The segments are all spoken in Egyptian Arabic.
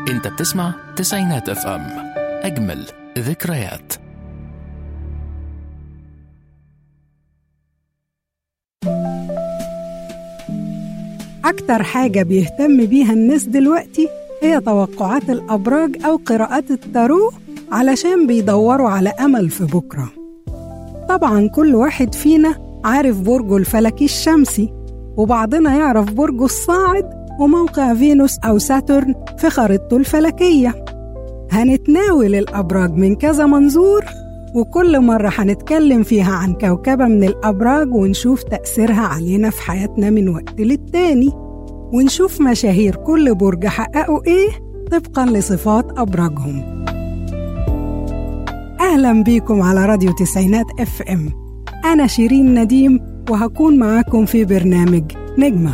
انت بتسمع تسعينات اف ام اجمل ذكريات أكتر حاجة بيهتم بيها الناس دلوقتي هي توقعات الأبراج أو قراءات التارو علشان بيدوروا على أمل في بكرة طبعا كل واحد فينا عارف برجه الفلكي الشمسي وبعضنا يعرف برجه الصاعد وموقع فينوس أو ساترن في خريطته الفلكية هنتناول الأبراج من كذا منظور وكل مرة هنتكلم فيها عن كوكبة من الأبراج ونشوف تأثيرها علينا في حياتنا من وقت للتاني ونشوف مشاهير كل برج حققوا إيه طبقا لصفات أبراجهم أهلا بيكم على راديو تسعينات اف ام أنا شيرين نديم وهكون معاكم في برنامج نجمة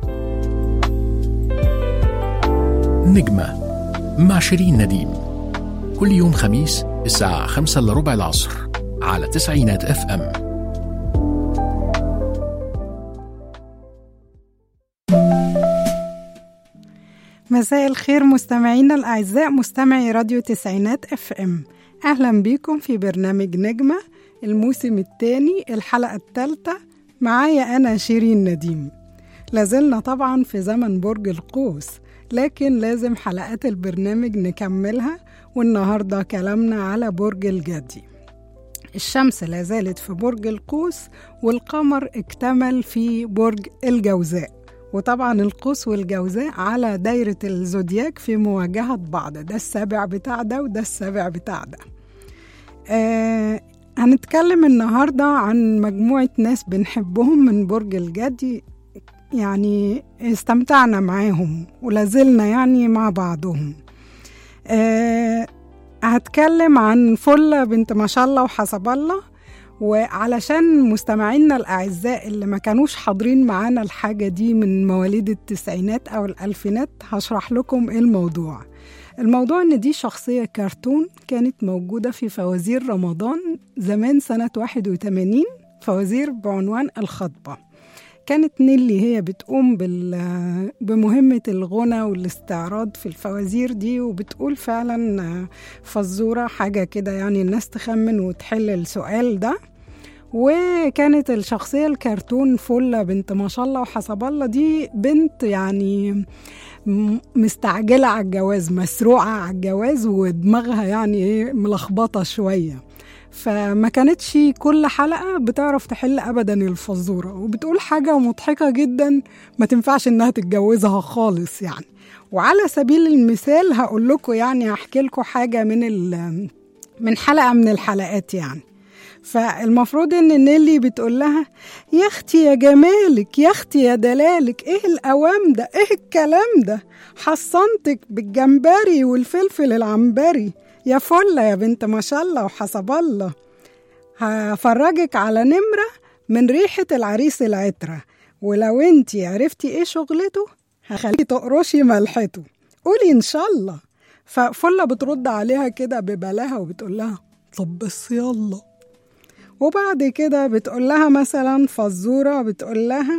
نجمة مع شيرين نديم كل يوم خميس الساعة خمسة إلا ربع العصر على تسعينات اف ام مساء الخير مستمعينا الأعزاء مستمعي راديو تسعينات اف ام أهلا بيكم في برنامج نجمة الموسم الثاني الحلقة الثالثة معايا أنا شيرين نديم لازلنا طبعا في زمن برج القوس لكن لازم حلقات البرنامج نكملها والنهاردة كلامنا على برج الجدي الشمس لا زالت في برج القوس والقمر اكتمل في برج الجوزاء وطبعا القوس والجوزاء على دايرة الزودياك في مواجهة بعض ده السابع بتاع ده وده السابع بتاع ده آه هنتكلم النهاردة عن مجموعة ناس بنحبهم من برج الجدي يعني استمتعنا معاهم ولازلنا يعني مع بعضهم آه هتكلم عن فلة بنت ما شاء الله وحسب الله وعلشان مستمعينا الأعزاء اللي ما كانوش حاضرين معانا الحاجة دي من مواليد التسعينات أو الألفينات هشرح لكم إيه الموضوع الموضوع إن دي شخصية كرتون كانت موجودة في فوازير رمضان زمان سنة 81 فوازير بعنوان الخطبة كانت نيلي هي بتقوم بال... بمهمة الغنى والاستعراض في الفوازير دي وبتقول فعلا فزورة حاجة كده يعني الناس تخمن وتحل السؤال ده وكانت الشخصية الكرتون فلة بنت ما شاء الله وحسب الله دي بنت يعني مستعجلة على الجواز مسروعة على الجواز ودماغها يعني ايه ملخبطة شوية فما كانتش كل حلقة بتعرف تحل أبدا الفزورة وبتقول حاجة مضحكة جدا ما تنفعش إنها تتجوزها خالص يعني وعلى سبيل المثال هقول لكم يعني هحكي لكم حاجة من من حلقة من الحلقات يعني فالمفروض ان نيلي بتقول لها يا اختي يا جمالك يا اختي يا دلالك ايه الاوام ده ايه الكلام ده حصنتك بالجمبري والفلفل العنبري يا فلة يا بنت ما شاء الله وحسب الله هفرجك على نمرة من ريحة العريس العترة ولو انتي عرفتي ايه شغلته هخليكي تقرشي ملحته قولي ان شاء الله ففلة بترد عليها كده ببلاها وبتقول لها طب بس يلا وبعد كده بتقول لها مثلا فزورة بتقول لها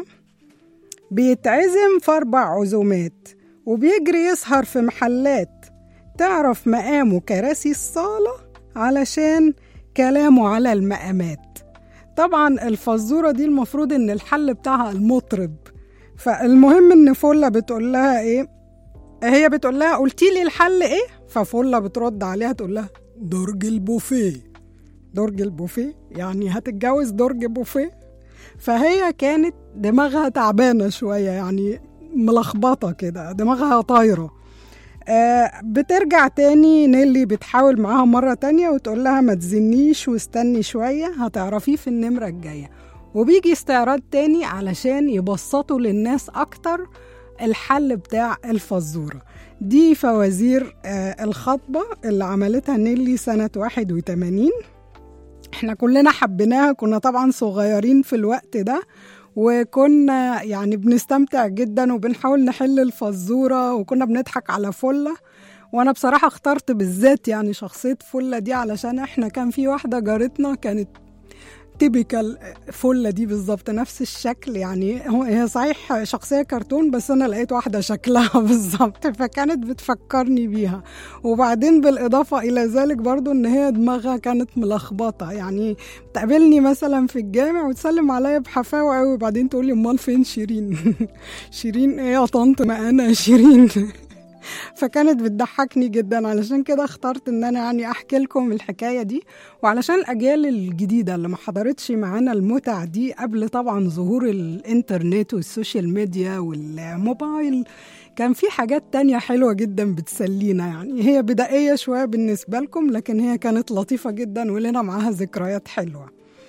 بيتعزم في أربع عزومات وبيجري يسهر في محلات تعرف مقامه كراسي الصالة علشان كلامه على المقامات طبعا الفزورة دي المفروض ان الحل بتاعها المطرب فالمهم ان فلة بتقول لها ايه هي بتقول لها قلتي لي الحل ايه ففلة بترد عليها تقول لها درج البوفيه درج البوفيه يعني هتتجوز درج بوفيه فهي كانت دماغها تعبانة شوية يعني ملخبطة كده دماغها طايرة آه بترجع تاني نيلي بتحاول معاها مرة تانية وتقول لها ما تزنيش واستني شوية هتعرفيه في النمرة الجاية وبيجي استعراض تاني علشان يبسطوا للناس أكتر الحل بتاع الفزورة دي فوازير آه الخطبة اللي عملتها نيلي سنة 81 احنا كلنا حبيناها كنا طبعا صغيرين في الوقت ده وكنا يعني بنستمتع جدا وبنحاول نحل الفزورة وكنا بنضحك على فلة وانا بصراحة اخترت بالذات يعني شخصية فلة دي علشان احنا كان في واحدة جارتنا كانت تيبيكال فله دي بالظبط نفس الشكل يعني هو هي صحيح شخصيه كرتون بس انا لقيت واحده شكلها بالظبط فكانت بتفكرني بيها وبعدين بالاضافه الى ذلك برضو ان هي دماغها كانت ملخبطه يعني تقابلني مثلا في الجامع وتسلم عليا بحفاوه قوي وبعدين تقول لي امال فين شيرين شيرين ايه يا طنط ما انا شيرين فكانت بتضحكني جدا علشان كده اخترت ان انا يعني احكي لكم الحكايه دي وعلشان الاجيال الجديده اللي ما حضرتش معانا المتع دي قبل طبعا ظهور الانترنت والسوشيال ميديا والموبايل كان في حاجات تانية حلوة جدا بتسلينا يعني هي بدائية شوية بالنسبة لكم لكن هي كانت لطيفة جدا ولنا معاها ذكريات حلوة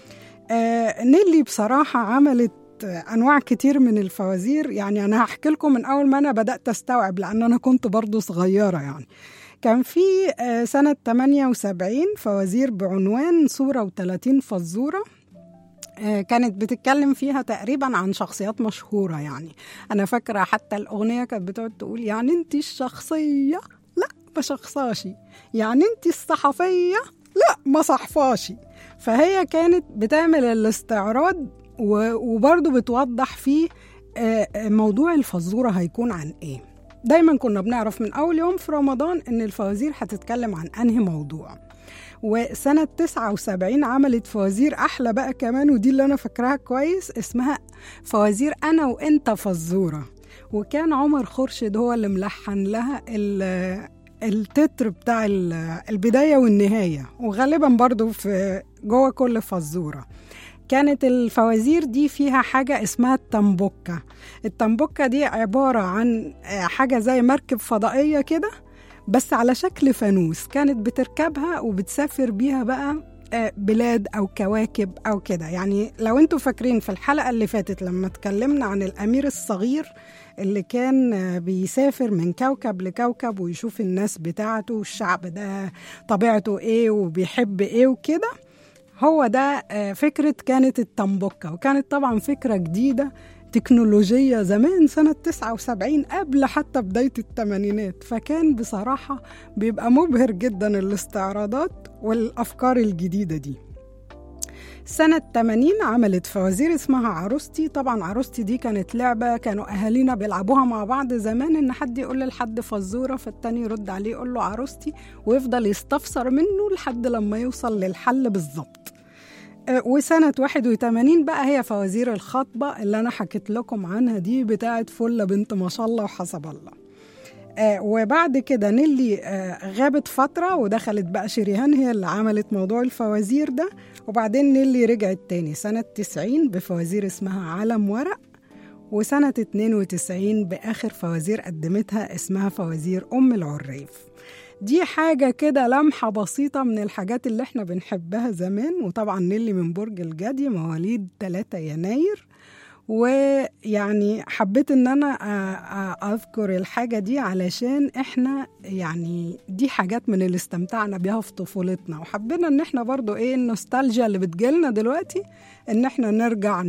آه نيلي بصراحة عملت انواع كتير من الفوازير يعني انا هحكي لكم من اول ما انا بدات استوعب لان انا كنت برضو صغيره يعني كان في سنة 78 فوازير بعنوان صورة و30 فزورة كانت بتتكلم فيها تقريبا عن شخصيات مشهورة يعني أنا فاكرة حتى الأغنية كانت بتقعد تقول يعني أنت الشخصية لا ما شخصاشي يعني أنت الصحفية لا ما صحفاشي فهي كانت بتعمل الاستعراض وبرضه بتوضح فيه موضوع الفزورة هيكون عن إيه دايما كنا بنعرف من أول يوم في رمضان إن الفوازير هتتكلم عن أنهي موضوع وسنة 79 عملت فوازير أحلى بقى كمان ودي اللي أنا فاكراها كويس اسمها فوازير أنا وإنت فزورة وكان عمر خورشيد هو اللي ملحن لها التتر بتاع البداية والنهاية وغالبا برضو في جوه كل فزورة كانت الفوازير دي فيها حاجة اسمها التنبكة التنبكة دي عبارة عن حاجة زي مركب فضائية كده بس على شكل فانوس كانت بتركبها وبتسافر بيها بقى بلاد أو كواكب أو كده يعني لو انتوا فاكرين في الحلقة اللي فاتت لما اتكلمنا عن الأمير الصغير اللي كان بيسافر من كوكب لكوكب ويشوف الناس بتاعته والشعب ده طبيعته ايه وبيحب ايه وكده هو ده فكرة كانت التنبكة وكانت طبعا فكرة جديدة تكنولوجية زمان سنة 79 قبل حتى بداية الثمانينات فكان بصراحة بيبقى مبهر جدا الاستعراضات والأفكار الجديدة دي سنة 80 عملت فوازير اسمها عروستي طبعا عروستي دي كانت لعبة كانوا أهالينا بيلعبوها مع بعض زمان إن حد يقول لحد فزورة فالتاني يرد عليه يقول له عروستي ويفضل يستفسر منه لحد لما يوصل للحل بالظبط وسنة 81 بقى هي فوازير الخطبة اللي أنا حكيت لكم عنها دي بتاعت فلة بنت ما شاء الله وحسب الله آه وبعد كده نيلي آه غابت فترة ودخلت بقى شريهان هي اللي عملت موضوع الفوازير ده وبعدين نيلي رجعت تاني سنة 90 بفوازير اسمها علم ورق وسنة 92 بآخر فوازير قدمتها اسمها فوازير أم العريف دي حاجة كده لمحة بسيطة من الحاجات اللي احنا بنحبها زمان وطبعا نيلي من برج الجدي مواليد 3 يناير ويعني حبيت ان انا اذكر الحاجة دي علشان احنا يعني دي حاجات من اللي استمتعنا بيها في طفولتنا وحبينا ان احنا برضو ايه النوستالجيا اللي بتجيلنا دلوقتي ان احنا نرجع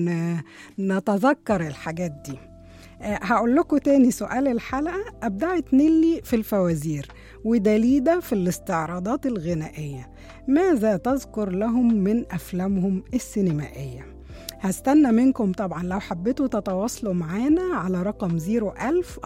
نتذكر الحاجات دي هقول لكم تاني سؤال الحلقة أبدعت نيلي في الفوازير ودليدة في الاستعراضات الغنائية ماذا تذكر لهم من أفلامهم السينمائية؟ هستنى منكم طبعا لو حبيتوا تتواصلوا معانا على رقم 01000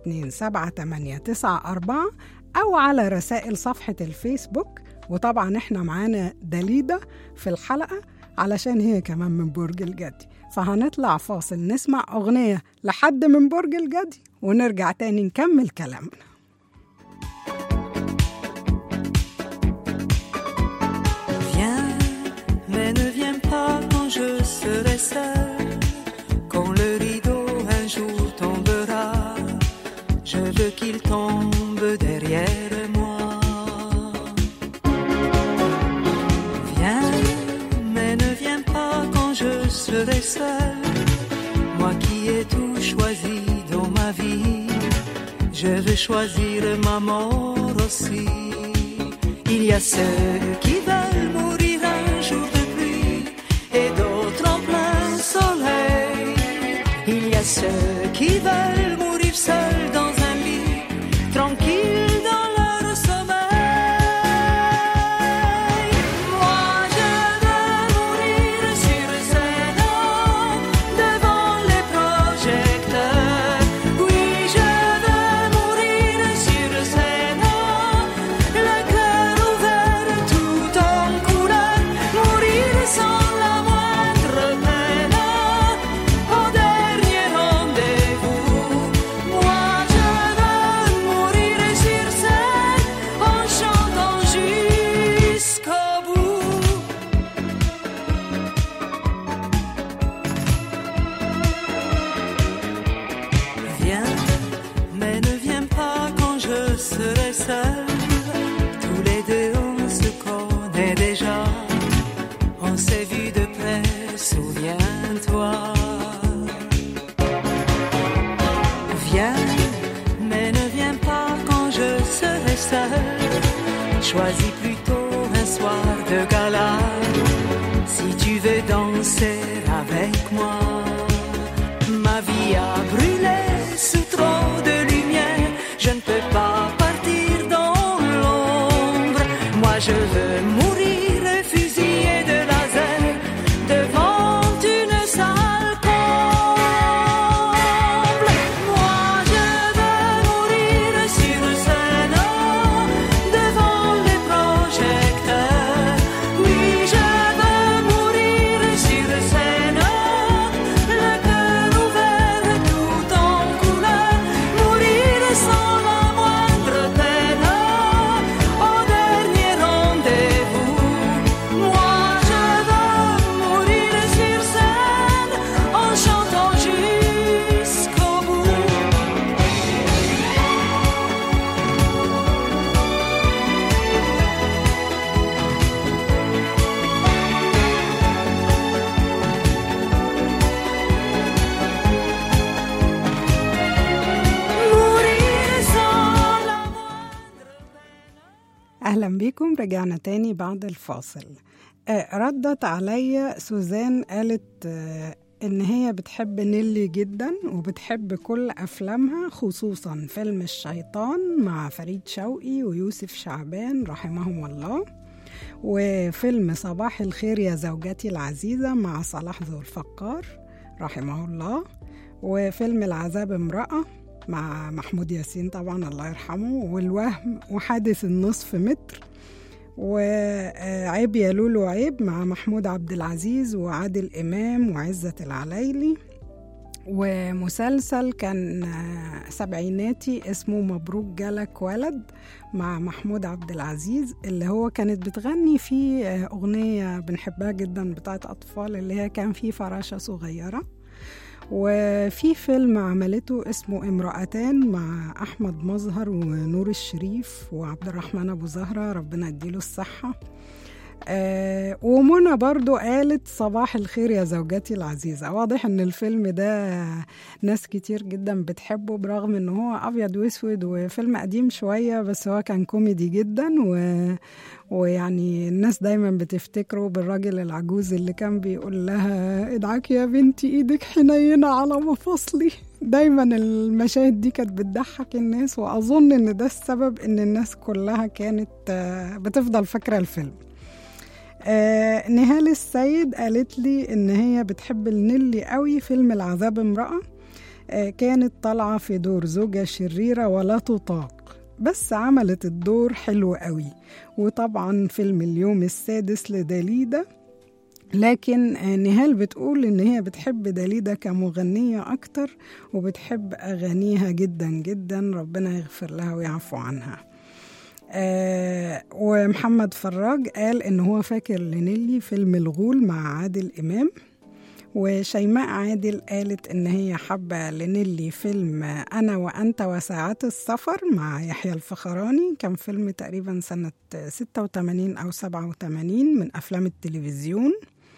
427 أو على رسائل صفحة الفيسبوك وطبعا احنا معانا دليدة في الحلقة علشان هي كمان من برج الجدي فهنطلع فاصل نسمع أغنية لحد من برج الجدي ونرجع تاني نكمل كلامنا Viens, mais ne viens pas quand je serai seul. Quand le rideau un jour tombera, je veux qu'il tombe derrière moi. Viens, mais ne viens pas quand je serai seul. Moi qui ai tout choisi dans ma vie, je veux choisir ma mort aussi. Il y a ceux qui veulent mourir un jour de pluie et d'autres en plein soleil. Il y a ceux qui veulent mourir seuls dans un lit, tranquilles dans leur sommeil. Moi je veux mourir Viens, mais ne viens pas quand je serai seul. Choisis plutôt un soir de gala. Si tu veux danser avec moi, ma vie a brûlé sous trop de lumière. Je ne peux pas partir dans l'ombre. Moi je veux mourir fusillé de laser devant une salle comble. Moi je veux mourir sur scène devant les projecteurs. Oui, je veux mourir sur scène, le cœur ouvert tout en couleur, mourir sans la moindre peine au dernier rendez-vous. Moi je veux mourir sur scène en chantant jusqu'au bout. Mourir sans la moindre أهلا بيكم رجعنا تاني بعد الفاصل آه، ردت عليا سوزان قالت آه، إن هي بتحب نيلي جدا وبتحب كل أفلامها خصوصا فيلم الشيطان مع فريد شوقي ويوسف شعبان رحمهم الله وفيلم صباح الخير يا زوجتي العزيزة مع صلاح ذو الفقار رحمه الله وفيلم العذاب امرأة مع محمود ياسين طبعا الله يرحمه والوهم وحادث النصف متر وعيب يا لولو عيب مع محمود عبد العزيز وعادل إمام وعزة العلايلي ومسلسل كان آه، سبعيناتي اسمه مبروك جالك ولد مع محمود عبد العزيز اللي هو كانت بتغني فيه آه، أغنية بنحبها جدا بتاعت أطفال اللي هي كان فيه فراشة صغيرة وفي فيلم عملته اسمه امرأتان مع أحمد مظهر ونور الشريف وعبد الرحمن أبو زهرة ربنا يديله الصحة آه ومنى برضو قالت صباح الخير يا زوجتي العزيزة واضح ان الفيلم ده ناس كتير جدا بتحبه برغم ان هو ابيض واسود وفيلم قديم شوية بس هو كان كوميدي جدا و... ويعني الناس دايما بتفتكره بالراجل العجوز اللي كان بيقول لها ادعك يا بنتي ايدك حنينة على مفاصلي دايما المشاهد دي كانت بتضحك الناس واظن ان ده السبب ان الناس كلها كانت آه، بتفضل فاكرة الفيلم آه نهال السيد قالت لي ان هي بتحب النيلي قوي فيلم العذاب امرأة آه كانت طالعة في دور زوجة شريرة ولا تطاق بس عملت الدور حلو قوي وطبعا فيلم اليوم السادس لداليدا لكن آه، نهال بتقول ان هي بتحب داليدا كمغنية اكتر وبتحب اغانيها جدا جدا ربنا يغفر لها ويعفو عنها آه ومحمد فراج قال ان هو فاكر لنيلي فيلم الغول مع عادل امام وشيماء عادل قالت ان هي حابه لنيلي فيلم انا وانت وساعات السفر مع يحيى الفخراني كان فيلم تقريبا سنه 86 او 87 من افلام التلفزيون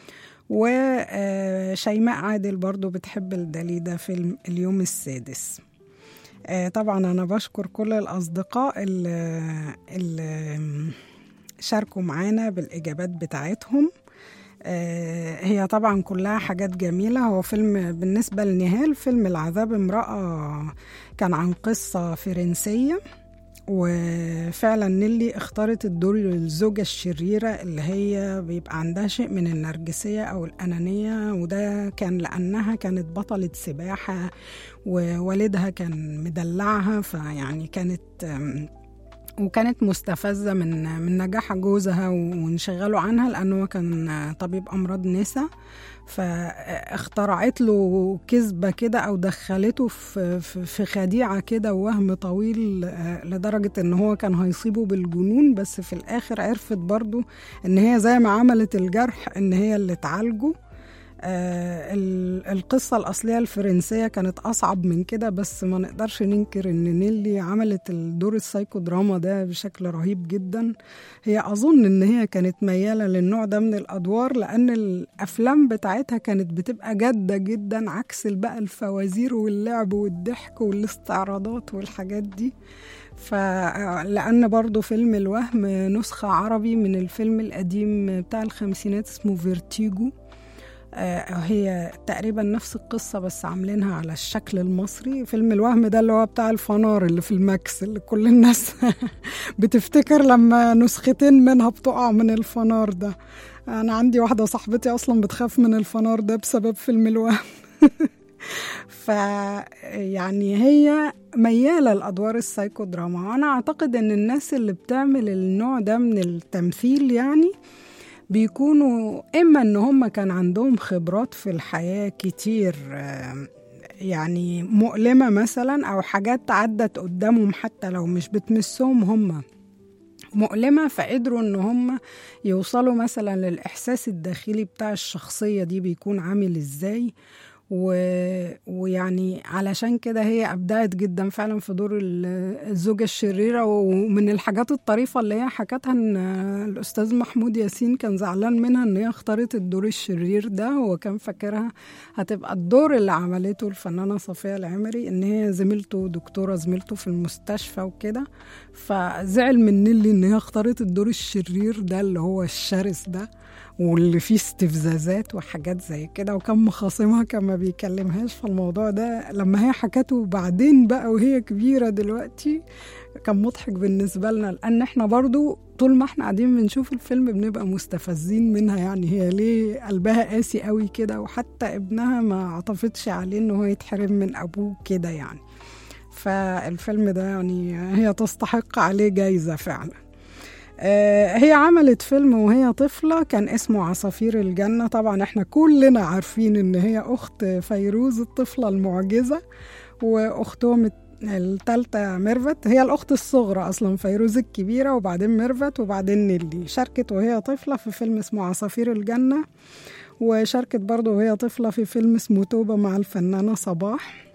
وشيماء عادل برضو بتحب الدليدة فيلم اليوم السادس آه، طبعا أنا بشكر كل الأصدقاء اللي, اللي شاركوا معانا بالإجابات بتاعتهم آه، هي طبعا كلها حاجات جميلة هو فيلم بالنسبة لنهال فيلم العذاب امرأة كان عن قصة فرنسية وفعلا نيلي اختارت الدور الزوجة الشريرة اللي هي بيبقى عندها شيء من النرجسية أو الأنانية وده كان لأنها كانت بطلة سباحة ووالدها كان مدلعها فيعني كانت أم، وكانت مستفزة من من نجاح جوزها وانشغاله عنها لأنه هو كان طبيب أمراض نسا فاخترعت له كذبة كده أو دخلته في, في, في خديعة كده ووهم طويل آه، لدرجة إن هو كان هيصيبه بالجنون بس في الآخر عرفت برضو إن هي زي ما عملت الجرح إن هي اللي تعالجه آه ال- القصة الأصلية الفرنسية كانت أصعب من كده بس ما نقدرش ننكر إن نيلي عملت الدور السايكو دراما ده بشكل رهيب جدا هي أظن إن هي كانت ميالة للنوع ده من الأدوار لأن الأفلام بتاعتها كانت بتبقى جادة جدا عكس بقى الفوازير واللعب والضحك والاستعراضات والحاجات دي فلأن برضو فيلم الوهم نسخة عربي من الفيلم القديم بتاع الخمسينات اسمه فيرتيجو آه، هي تقريبا نفس القصة بس عاملينها على الشكل المصري فيلم الوهم ده اللي هو بتاع الفنار اللي في الماكس اللي كل الناس بتفتكر لما نسختين منها بتقع من الفنار ده أنا عندي واحدة صاحبتي أصلا بتخاف من الفنار ده بسبب فيلم الوهم ف يعني هي ميالة لأدوار السايكو دراما وأنا أعتقد إن الناس اللي بتعمل النوع ده من التمثيل يعني بيكونوا إما إن هم كان عندهم خبرات في الحياة كتير آم، يعني مؤلمة مثلا أو حاجات عدت قدامهم حتى لو مش بتمسهم هم مؤلمة فقدروا إن هم يوصلوا مثلا للإحساس الداخلي بتاع الشخصية دي بيكون عامل إزاي و... ويعني علشان كده هي أبدعت جدا فعلا في دور ال- الزوجة الشريرة ومن الحاجات الطريفة اللي هي حكتها إن الأستاذ محمود ياسين كان زعلان منها إن هي اختارت الدور الشرير ده هو كان فاكرها هتبقى الدور اللي عملته الفنانة صفية العمري إن هي زميلته دكتورة زميلته في المستشفى وكده فزعل من نيلي إن هي اختارت الدور الشرير ده اللي هو الشرس ده واللي فيه استفزازات وحاجات زي كده وكان مخاصمها كان ما بيكلمهاش فالموضوع ده لما هي حكته بعدين بقى وهي كبيرة دلوقتي كان مضحك بالنسبة لنا لأن احنا برضو طول ما احنا قاعدين بنشوف الفيلم بنبقى مستفزين منها يعني هي ليه قلبها قاسي قوي كده وحتى ابنها ما عطفتش عليه ان هو يتحرم من ابوه كده يعني فالفيلم ده يعني هي تستحق عليه جايزة فعلا آه، هي عملت فيلم وهي طفلة كان اسمه عصافير الجنة طبعا احنا كلنا عارفين ان هي اخت فيروز الطفلة المعجزة واختهم التالتة ميرفت هي الأخت الصغرى أصلا فيروز الكبيرة وبعدين ميرفت وبعدين نيلي شاركت وهي طفلة في فيلم اسمه عصافير الجنة وشاركت برضه وهي طفلة في فيلم اسمه توبة مع الفنانة صباح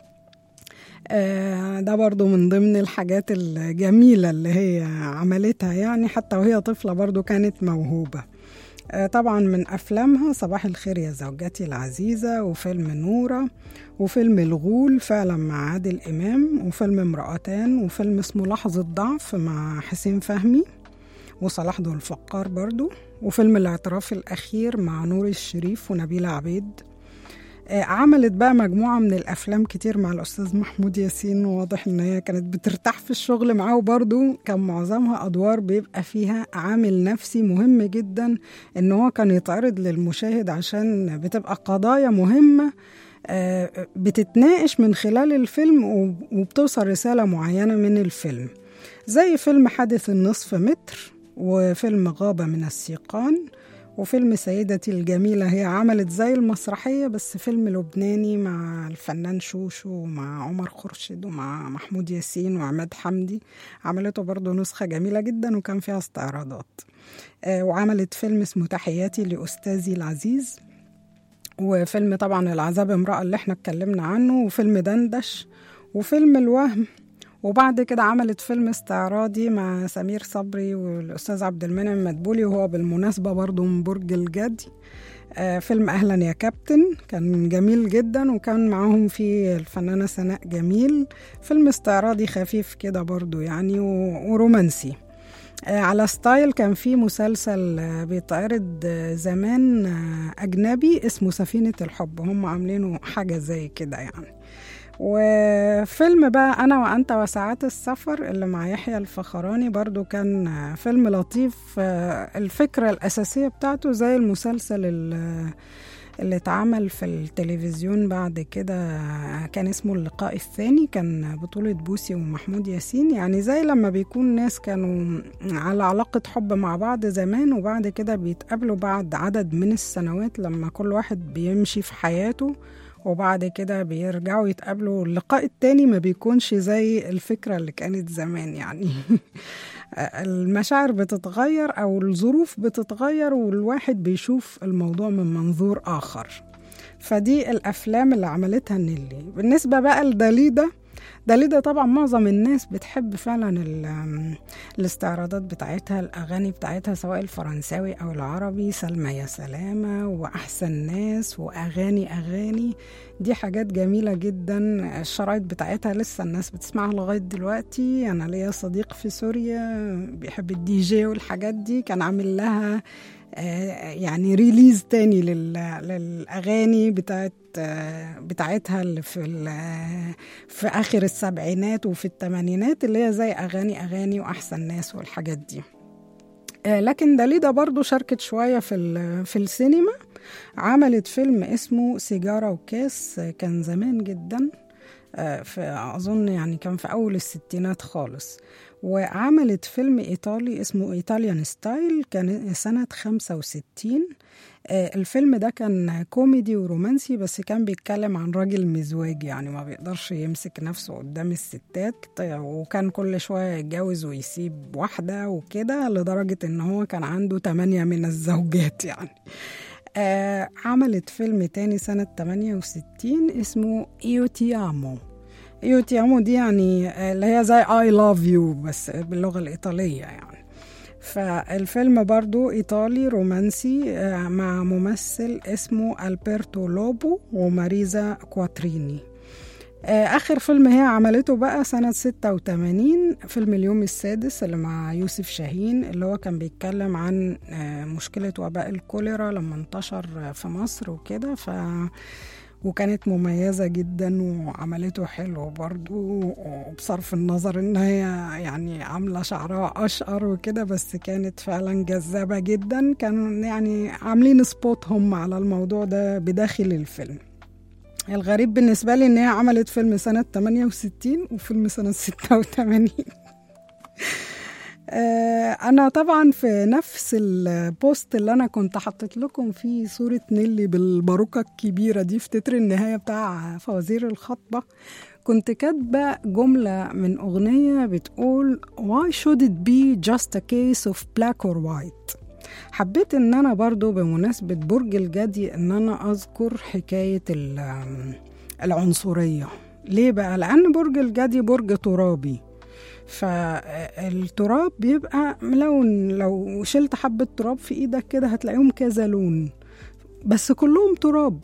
آه، ده برضو من ضمن الحاجات الجميلة اللي هي عملتها يعني حتى وهي طفلة برضو كانت موهوبة آه، طبعا من أفلامها صباح الخير يا زوجتي العزيزة وفيلم نورة وفيلم الغول فعلا مع عادل إمام وفيلم امرأتان وفيلم اسمه لحظة ضعف مع حسين فهمي وصلاح ذو الفقار برضو وفيلم الاعتراف الأخير مع نور الشريف ونبيلة عبيد آه، عملت بقى مجموعة من الأفلام كتير مع الأستاذ محمود ياسين وواضح إن هي كانت بترتاح في الشغل معاه وبرضه كان معظمها أدوار بيبقى فيها عامل نفسي مهم جدا إن هو كان يتعرض للمشاهد عشان بتبقى قضايا مهمة آه، بتتناقش من خلال الفيلم وب- وبتوصل رسالة معينة من الفيلم زي فيلم حادث النصف متر وفيلم غابة من السيقان وفيلم سيدتي الجميلة هي عملت زي المسرحية بس فيلم لبناني مع الفنان شوشو ومع عمر خورشيد ومع محمود ياسين وعماد حمدي عملته برضو نسخة جميلة جدا وكان فيها استعراضات آه، وعملت فيلم اسمه تحياتي لأستاذي العزيز وفيلم طبعا العذاب امرأة اللي احنا اتكلمنا عنه وفيلم دندش وفيلم الوهم وبعد كده عملت فيلم استعراضي مع سمير صبري والأستاذ عبد المنعم مدبولي وهو بالمناسبة برضو من برج الجدي آه، فيلم أهلا يا كابتن كان جميل جدا وكان معاهم فيه الفنانة سناء جميل فيلم استعراضي خفيف كده برضو يعني و- ورومانسي آه، على ستايل كان في مسلسل آه، بيتعرض آه، زمان آه، أجنبي اسمه سفينة الحب هم عاملينه حاجة زي كده يعني وفيلم بقى أنا وأنت وساعات السفر اللي مع يحيى الفخراني برضو كان آه، فيلم لطيف آه، الفكرة الأساسية بتاعته زي المسلسل ال- اللي اتعمل في التلفزيون بعد كده كان اسمه اللقاء الثاني كان بطولة بوسي ومحمود ياسين يعني زي لما بيكون ناس كانوا على علاقة حب مع بعض زمان وبعد كده بيتقابلوا بعد عدد من السنوات لما كل واحد بيمشي في حياته وبعد كده بيرجعوا يتقابلوا اللقاء التاني ما بيكونش زي الفكرة اللي كانت زمان يعني المشاعر بتتغير أو الظروف بتتغير والواحد بيشوف الموضوع من منظور آخر فدي الافلام اللي عملتها نيلي بالنسبه بقى لداليدا داليدا طبعا معظم الناس بتحب فعلا ال- الاستعراضات بتاعتها الاغاني بتاعتها سواء الفرنساوي او العربي سلمى يا سلامه واحسن ناس واغاني اغاني دي حاجات جميله جدا الشرايط بتاعتها لسه الناس بتسمعها لغايه دلوقتي انا ليا صديق في سوريا بيحب الدي جي والحاجات دي كان عامل لها آه، يعني ريليز تاني لل- للاغاني بتاعت آه، بتاعتها اللي في ال- في اخر السبعينات وفي الثمانينات اللي هي زي اغاني اغاني واحسن ناس والحاجات دي آه، لكن داليدا برضو شاركت شوية في, ال- في السينما عملت فيلم اسمه سيجارة وكاس آه، كان زمان جدا آه، في أظن يعني كان في أول الستينات خالص وعملت فيلم إيطالي اسمه إيطاليان ستايل كان سنة 65 آه، الفيلم ده كان كوميدي ورومانسي بس كان بيتكلم عن راجل مزواج يعني ما بيقدرش يمسك نفسه قدام الستات وكان كل شوية يتجوز ويسيب واحدة وكده لدرجة ان هو كان عنده تمانية من الزوجات يعني آه عملت فيلم تاني سنة 68 اسمه إيو تي أمو إيو تي أمو دي يعني آه، اللي هي زي I love you بس باللغة الإيطالية يعني فالفيلم برضو إيطالي رومانسي آه، مع ممثل اسمه ألبرتو لوبو وماريزا كواتريني آه، آخر فيلم هي عملته بقى سنة 86 فيلم اليوم السادس اللي مع يوسف شاهين اللي هو كان بيتكلم عن آه، مشكلة وباء الكوليرا لما انتشر آه، في مصر وكده ف وكانت مميزة جدا وعملته حلو برضو وبصرف النظر ان هي يعني عاملة شعرها أشقر وكده بس كانت فعلا جذابة جدا كانوا يعني عاملين سبوت هم على الموضوع ده بداخل الفيلم الغريب بالنسبة لي إن هي عملت فيلم سنة 68 وفيلم سنة 86 آه، أنا طبعا في نفس البوست اللي أنا كنت حطيت لكم فيه صورة نيلي بالباروكة الكبيرة دي في تتر النهاية بتاع فوازير الخطبة كنت كاتبة جملة من أغنية بتقول Why should it be just a case of black or white حبيت ان انا برضو بمناسبة برج الجدي ان انا اذكر حكاية ال- العنصرية ليه بقى؟ لأن برج الجدي برج ترابي فالتراب بيبقى لون لو شلت حبة تراب في ايدك كده هتلاقيهم كذا لون بس كلهم تراب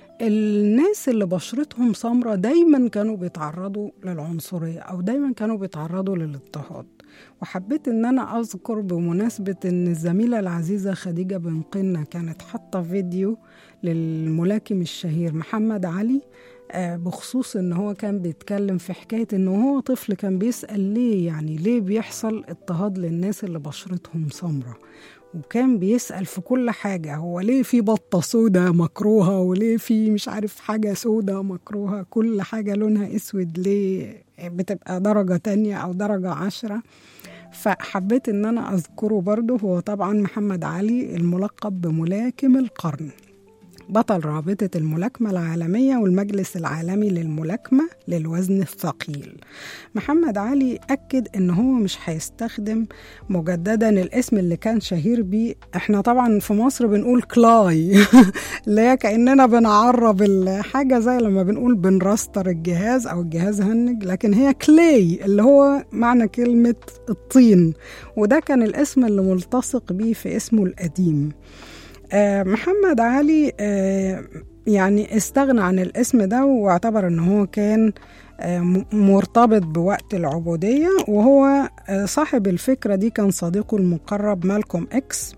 الناس اللي بشرتهم سمرة دايما كانوا بيتعرضوا للعنصرية أو دايما كانوا بيتعرضوا للاضطهاد وحبيت ان انا اذكر بمناسبة ان الزميلة العزيزة خديجة بن قنة كانت حاطة فيديو للملاكم الشهير محمد علي آه، بخصوص ان هو كان بيتكلم في حكاية ان هو طفل كان بيسأل ليه يعني ليه بيحصل اضطهاد للناس اللي بشرتهم سمرة وكان بيسأل في كل حاجة هو ليه في بطة سودة مكروهة وليه في مش عارف حاجة سودة مكروهة كل حاجة لونها اسود ليه بتبقى درجة تانية أو درجة عشرة فحبيت ان انا اذكره برضه هو طبعا محمد علي الملقب بملاكم القرن بطل رابطة الملاكمة العالمية والمجلس العالمي للملاكمة للوزن الثقيل محمد علي أكد إن هو مش هيستخدم مجددا الاسم اللي كان شهير بيه احنا طبعا في مصر بنقول كلاي اللي هي كأننا بنعرب الحاجة زي لما بنقول بنرستر الجهاز أو الجهاز هنج لكن هي كلاي اللي هو معنى كلمة الطين وده كان الاسم اللي ملتصق بيه في اسمه القديم آه، محمد علي آه، يعني استغنى عن الاسم ده واعتبر ان هو كان آه، م- مرتبط بوقت العبودية وهو آه، صاحب الفكرة دي كان صديقه المقرب مالكوم اكس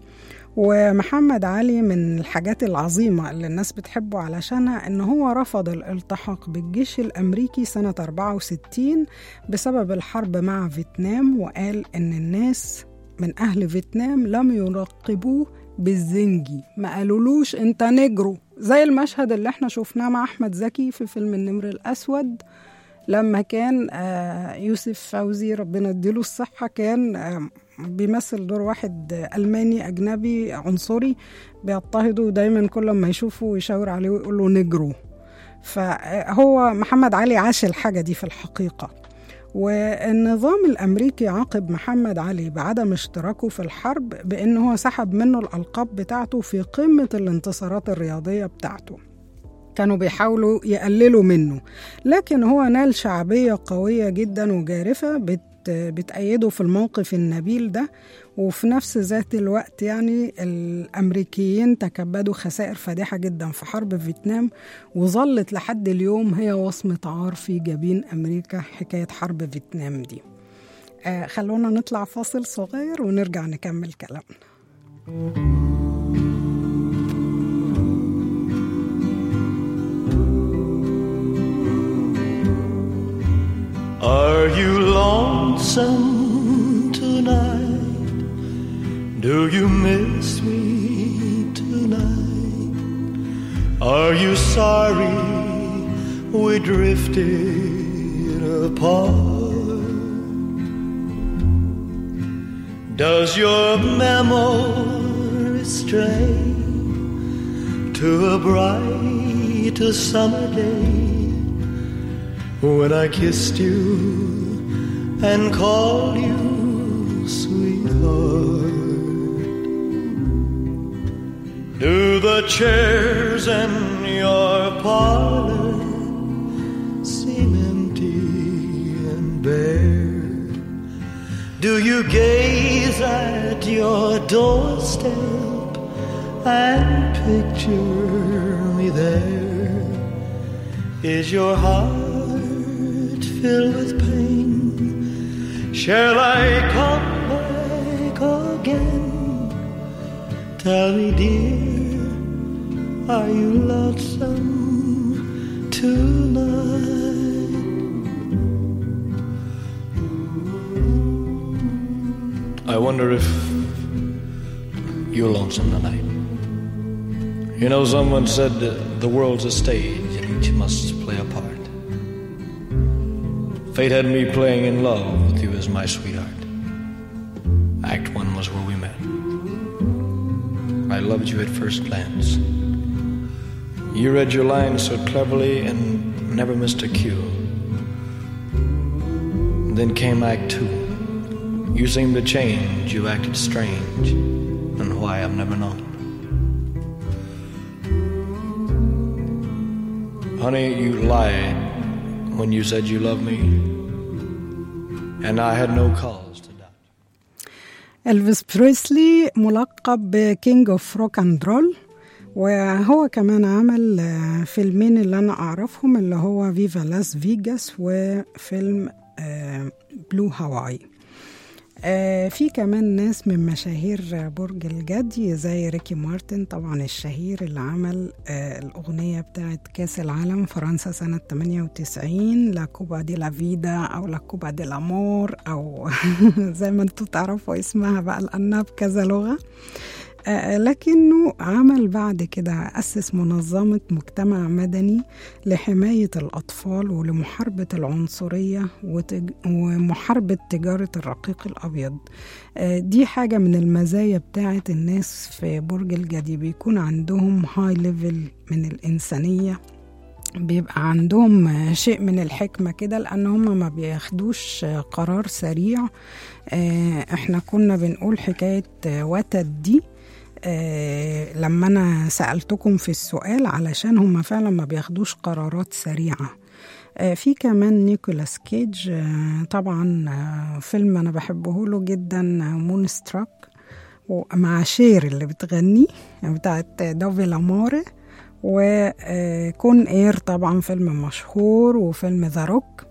ومحمد علي من الحاجات العظيمة اللي الناس بتحبه علشانها ان هو رفض الالتحاق بالجيش الامريكي سنة 64 بسبب الحرب مع فيتنام وقال ان الناس من اهل فيتنام لم يراقبوه بالزنجي ما قالولوش انت نجرو زي المشهد اللي احنا شفناه مع احمد زكي في فيلم النمر الاسود لما كان آه، يوسف فوزي ربنا يديله الصحة كان آه، بيمثل دور واحد ألماني أجنبي عنصري بيضطهده دايما كل ما يشوفه يشاور عليه ويقول له نجرو فهو محمد علي عاش الحاجة دي في الحقيقة والنظام الأمريكي عاقب محمد علي بعدم اشتراكه في الحرب بأنه هو سحب منه الألقاب بتاعته في قمة الانتصارات الرياضية بتاعته كانوا بيحاولوا يقللوا منه لكن هو نال شعبية قوية جدا وجارفة بت بتأيده في الموقف النبيل ده وفي نفس ذات الوقت يعني الأمريكيين تكبدوا خسائر فادحة جدا في حرب فيتنام وظلت لحد اليوم هي وصمة عار في جبين أمريكا حكاية حرب فيتنام دي آه خلونا نطلع فاصل صغير ونرجع نكمل كلامنا Are you lonesome tonight? Do you miss me tonight? Are you sorry we drifted apart? Does your memory stray to a bright summer day? when I kissed you and called you sweetheart. Do the chairs in your parlor seem empty and bare? Do you gaze at your doorstep and picture me there? Is your heart filled with pain? Shall I come back again? Tell me, dear, are you lonesome tonight? I wonder if you're lonesome tonight. You know, someone said that the world's a stage and each must play a part. Fate had me playing in love with you as my sweetheart. Act one was where we met. I loved you at first glance. You read your lines so cleverly and never missed a cue. Then came Act two. You seemed to change, you acted strange, and why I've never known. Honey, you lied when you said you loved me, and I had no cause to doubt. إلفيس بريسلي ملقب بكينج اوف روك اند رول وهو كمان عمل آه، فيلمين اللي انا اعرفهم اللي هو فيفا لاس فيجاس وفيلم آه، بلو هاواي آه، في كمان ناس من مشاهير برج الجدي زي ريكي مارتن طبعا الشهير اللي عمل آه، الأغنية بتاعت كأس العالم فرنسا سنة 98 لا كوبا دي لا فيدا أو لا كوبا دي لامور أو زي ما انتوا تعرفوا اسمها بقى لأنها بكذا لغة آه، لكنه عمل بعد كده أسس منظمة مجتمع مدني لحماية الأطفال ولمحاربة العنصرية وتج... ومحاربة تجارة الرقيق الأبيض آه، دي حاجة من المزايا بتاعت الناس في برج الجدي بيكون عندهم هاي ليفل من الإنسانية بيبقى عندهم آه، شيء من الحكمة كده لأن هم ما بياخدوش آه، قرار سريع آه، احنا كنا بنقول حكاية آه، وتد دي آه، لما أنا سألتكم في السؤال علشان هم فعلا ما بياخدوش قرارات سريعة آه، في كمان نيكولاس كيج آه، طبعا آه، فيلم أنا بحبه له جدا مون ستراك ومع شير اللي بتغني بتاعت دوفي لاموري وكون اير طبعا فيلم مشهور وفيلم ذا روك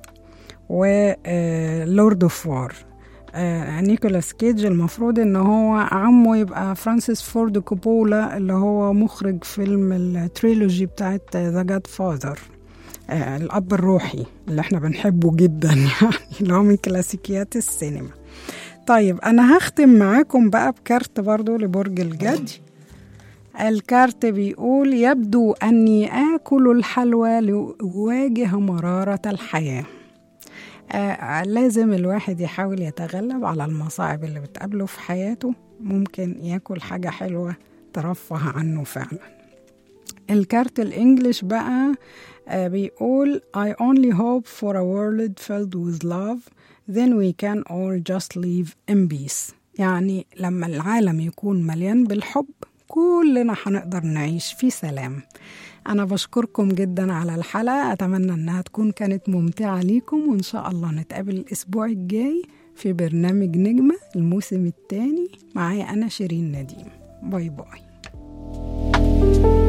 ولورد اوف وار نيكولاس كيج المفروض ان هو عمه يبقى فرانسيس فورد كوبولا اللي هو مخرج فيلم التريلوجي بتاعت ذا جاد فاذر الاب الروحي اللي احنا بنحبه جدا يعني اللي هو من كلاسيكيات السينما طيب انا هختم معاكم بقى بكارت برضو لبرج الجدي الكارت بيقول يبدو أني آكل الحلوى لأواجه مرارة الحياة آه لازم الواحد يحاول يتغلب على المصاعب اللي بتقابله في حياته ممكن ياكل حاجة حلوة ترفه عنه فعلا الكارت الإنجليش بقى آه بيقول I only hope for a world filled with love then we can all just live in peace يعني لما العالم يكون مليان بالحب كلنا هنقدر نعيش في سلام أنا بشكركم جدا على الحلقة أتمنى أنها تكون كانت ممتعة ليكم وإن شاء الله نتقابل الأسبوع الجاي في برنامج نجمة الموسم الثاني معايا أنا شيرين نديم باي باي